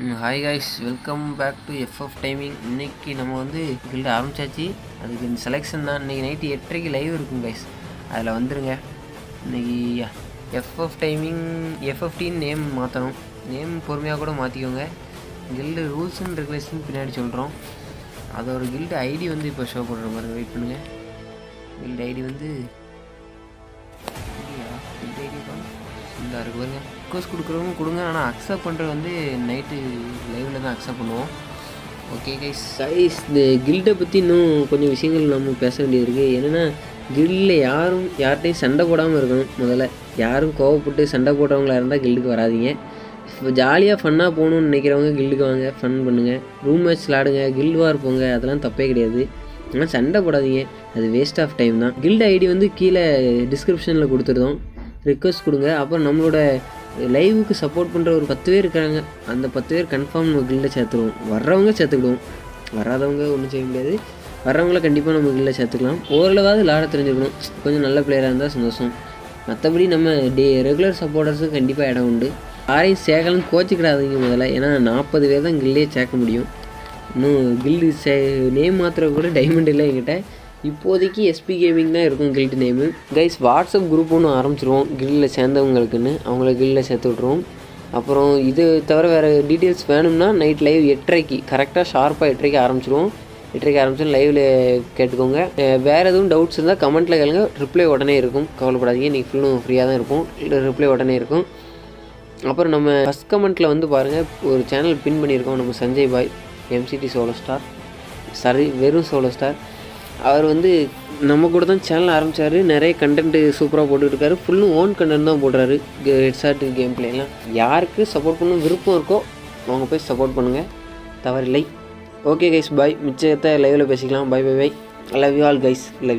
hi guys welcome back to FF timing இன்னைக்கு நம்ம வந்து கில்டு ஆரம்பிச்சாச்சு அதுக்கு இந்த செலெக்ஷன் தான் இன்றைக்கி நைட்டு எட்டரைக்கு லைவ் இருக்கும் கைஸ் அதில் வந்துருங்க இன்னைக்கு எஃப்எஃப் டைமிங் எஃப்எஃப்டின்னு நேம் மாற்றணும் நேம் பொறுமையாக கூட மாற்றிக்கோங்க கில்டு ரூல்ஸ் அண்ட் ரெகுலேஷன் பின்னாடி சொல்கிறோம் அதோட கில்டு ஐடி வந்து இப்போ ஷோ பண்ணுற மாதிரி வெயிட் பண்ணுங்கள் கில்டு ஐடி வந்து கில்டு ஐடி இந்த இருக்கு பாருங்க ரிக்வஸ்ட் கொடுக்குறவங்க கொடுங்க ஆனால் அக்செப்ட் பண்ணுறது வந்து நைட்டு லைவில் தான் அக்செப்ட் பண்ணுவோம் ஓகே கைஸ் கைஸ் இந்த கில்டை பற்றி இன்னும் கொஞ்சம் விஷயங்கள் நம்ம பேச வேண்டியது இருக்குது என்னென்னா கில்டில் யாரும் யார்கிட்டையும் சண்டை போடாமல் இருக்கணும் முதல்ல யாரும் கோவப்பட்டு சண்டை போடுறவங்களா இருந்தால் கில்டுக்கு வராதீங்க இப்போ ஜாலியாக ஃபன்னாக போகணும்னு நினைக்கிறவங்க கில்டுக்கு வாங்க ஃபன் பண்ணுங்கள் ரூம் மேட்ச் விளாடுங்க கில்டு வார் போங்க அதெல்லாம் தப்பே கிடையாது ஆனால் சண்டை போடாதீங்க அது வேஸ்ட் ஆஃப் டைம் தான் கில்டு ஐடி வந்து கீழே டிஸ்கிரிப்ஷனில் கொடுத்துருந்தோம் ரிக்வஸ்ட் கொடுங்க அப்புறம் நம்மளோட லைவுக்கு சப்போர்ட் பண்ணுற ஒரு பத்து பேர் இருக்காங்க அந்த பத்து பேர் கன்ஃபார்ம் நம்ம கில்ல சேர்த்துருவோம் வர்றவங்க சேர்த்துக்கிடுவோம் வராதவங்க ஒன்றும் செய்ய முடியாது வர்றவங்கள கண்டிப்பாக நம்ம கில்ல சேர்த்துக்கலாம் ஓரளவாவது விளாட தெரிஞ்சுக்கணும் கொஞ்சம் நல்ல பிளேயராக இருந்தால் சந்தோஷம் மற்றபடி நம்ம டே ரெகுலர் சப்போர்ட்டர்ஸுக்கு கண்டிப்பாக இடம் உண்டு யாரையும் சேர்க்கலன்னு கோச்சிக்கிடாதீங்க முதல்ல ஏன்னா நாற்பது பேர் தான் கில்லே சேர்க்க முடியும் இன்னும் கில்டு சே நேம் மாத்திர கூட டைமண்ட் இல்லை என்கிட்ட இப்போதைக்கு எஸ்பி கேமிங் தான் இருக்கும் guild name guys WhatsApp group ஒன்று ஆரம்பிச்சிருவோம் கில்டில் சேர்ந்தவங்களுக்குன்னு அவங்கள கில்டில் சேர்த்து விட்ருவோம் அப்புறம் இது தவிர வேறு டீட்டெயில்ஸ் வேணும்னா நைட் லைவ் எட்டரைக்கு கரெக்டாக ஷார்ப்பாக எட்டரைக்கு ஆரம்பிச்சிருவோம் எட்டரைக்கு ஆரம்பிச்சு லைவில் கேட்டுக்கோங்க அஹ் வேறு எதுவும் டவுட்ஸ் இருந்தால் கமெண்ட்டில் கேளுங்க ரிப்ளை உடனே இருக்கும் கவலைப்படாதீங்க இன்றைக்கி ஃபுல்லும் ஃப்ரீயாக தான் இருக்கும் ரிப்ளை உடனே இருக்கும் அப்புறம் நம்ம ஃபஸ்ட் கமெண்ட்டில் வந்து பாருங்கள் ஒரு சேனல் பின் பண்ணியிருக்கோம் நம்ம Sanjay bhai MCD solo star சரி வெறும் சோலோ ஸ்டார் அவர் வந்து நம்ம கூட தான் சேனல் ஆரம்பித்தார் நிறைய கண்டென்ட்டு சூப்பராக போட்டுருக்காரு ஃபுல்லும் ஓன் கண்டென்ட் தான் போடுறாரு ஹெட்ஷாட் கேம் பிளேலாம் யாருக்கு சப்போர்ட் பண்ணணும் விருப்பம் இருக்கோ அவங்க போய் சப்போர்ட் பண்ணுங்கள் தவறில்லை ஓகே கைஸ் பாய் மிச்சத்தை லைவில் பேசிக்கலாம் bye bye bye love you all guys love